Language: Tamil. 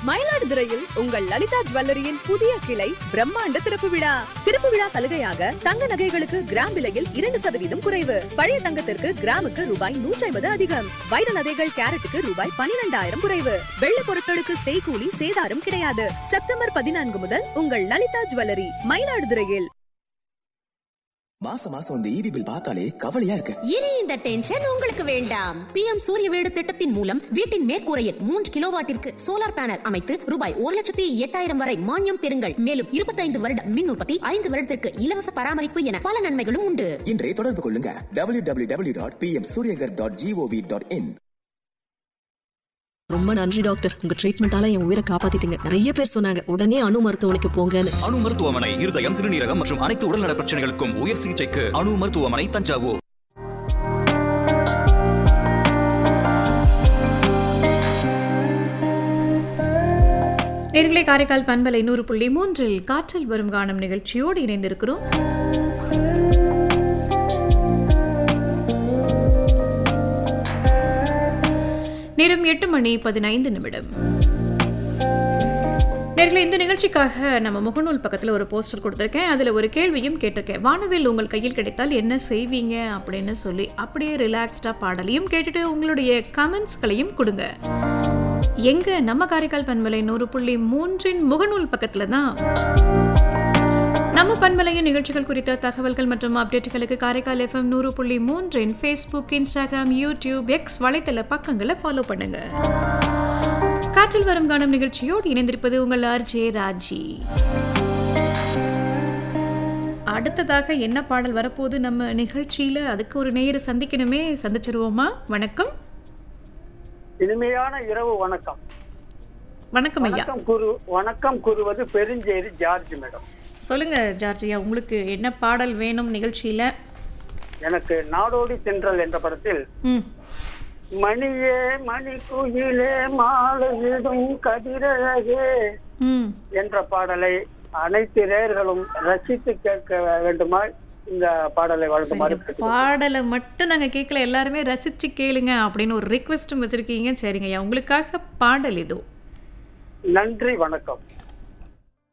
மயிலாடுதுறையில் உங்கள் லலிதா ஜுவல்லரியின் புதிய கிளை பிரம்மாண்ட திறப்பு விழா திறப்பு விழா சலுகையாக தங்க நகைகளுக்கு கிராம் விலையில் இரண்டு சதவீதம் குறைவு பழைய தங்கத்திற்கு கிராமுக்கு ரூபாய் நூற்றி ஐம்பது அதிகம் வைர நகைகள் கேரட்டுக்கு ரூபாய் பனிரெண்டாயிரம் குறைவு வெள்ளி பொருட்களுக்கு செய்கூலி சேதாரம் கிடையாது செப்டம்பர் பதினான்கு முதல் உங்கள் லலிதா ஜுவல்லரி மயிலாடுதுறையில் மாசம் மாசம் இந்த ஈபி பில் பார்த்தாலே கவலையா இருக்கு இனி இந்த டென்ஷன் உங்களுக்கு வேண்டாம் பிஎம் சூரிய வீடு திட்டத்தின் மூலம் வீட்டின் மேற்கூரையில் மூன்று கிலோவாட்டிற்கு சோலார் பேனல் அமைத்து ரூபாய் ஒரு லட்சத்தி எட்டாயிரம் வரை மானியம் பெறுங்கள் மேலும் இருபத்தைந்து வருட மின் உற்பத்தி ஐந்து வருடத்திற்கு இலவச பராமரிப்பு என பல நன்மைகளும் உண்டு இன்றே தொடர்பு கொள்ளுங்க W W W dot P M Suryaghar dot G O V dot in ரொம்ப நன்றி டாக்டர் உங்க ட்ரீட்மெண்டால என் உயிரை காப்பாத்திட்டீங்க நிறைய பேர் சொன்னாங்க உடனே அணு மருத்துவமனைக்கு போங்கன்னு அணு மருத்துவமனை இருதயம் சிறுநீரகம் மற்றும் அனைத்து உடல்நல பிரச்சனைகளுக்கும் உயர் சிகிச்சைக்கு அணு மருத்துவமனை தஞ்சாவூர் நேர்களை காரைக்கால் பண்பலை நூறு புள்ளி மூன்றில் காற்றில் வரும் காணும் நிகழ்ச்சியோடு இணைந்திருக்கிறோம் நேரம் எட்டு மணி பதினைந்து நிமிடம் நேர்களை இந்த நிகழ்ச்சிக்காக நம்ம முகநூல் பக்கத்தில் ஒரு போஸ்டர் கொடுத்துருக்கேன் அதில் ஒரு கேள்வியும் கேட்டிருக்கேன் வானவில் உங்கள் கையில் கிடைத்தால் என்ன செய்வீங்க அப்படின்னு சொல்லி அப்படியே ரிலாக்ஸ்டாக பாடலையும் கேட்டுட்டு உங்களுடைய கமெண்ட்ஸ்களையும் கொடுங்க எங்க நம்ம காரைக்கால் பண்பலை நூறு புள்ளி மூன்றின் முகநூல் பக்கத்தில் தான் நம்ம பண்பலையின் நிகழ்ச்சிகள் குறித்த தகவல்கள் மற்றும் அப்டேட்டுகளுக்கு காரைக்கால் எஃப்எம் நூறு புள்ளி மூன்றின் ஃபேஸ்புக் இன்ஸ்டாகிராம் யூடியூப் எக்ஸ் வலைத்தள பக்கங்களை ஃபாலோ பண்ணுங்க காற்றில் வரும் காணும் நிகழ்ச்சியோடு இணைந்திருப்பது உங்கள் ஆர்ஜே ராஜி அடுத்ததாக என்ன பாடல் வரப்போகுது நம்ம நிகழ்ச்சியில் அதுக்கு ஒரு நேர சந்திக்கணுமே சந்திச்சிருவோமா வணக்கம் இனிமையான இரவு வணக்கம் வணக்கம் ஐயா வணக்கம் குரு வணக்கம் கூறுவது பெருஞ்சேரி ஜார்ஜ் மேடம் சொல்லுங்க ஜார்ஜியா உங்களுக்கு என்ன பாடல் வேணும் நிகழ்ச்சியில எனக்கு நாடோடி தென்றல் என்ற படத்தில் ம் மணியே மணி குயிலே மாலையிடும் கதிரழகே ம் என்ற பாடலை அனைத்து நேயர்களும் ரசித்து கேட்க வேண்டுமா இந்த பாடலை வழங்குமாறு சரிங்க. பாடலை மட்டும் நாங்க கேட்கல எல்லாருமே ரசிச்சு கேளுங்க அப்படின்னு ஒரு ரிக்வெஸ்டும் வச்சிருக்கீங்க சரிங்க ஐயா உங்களுக்காக பாடல் இதோ நன்றி வணக்கம்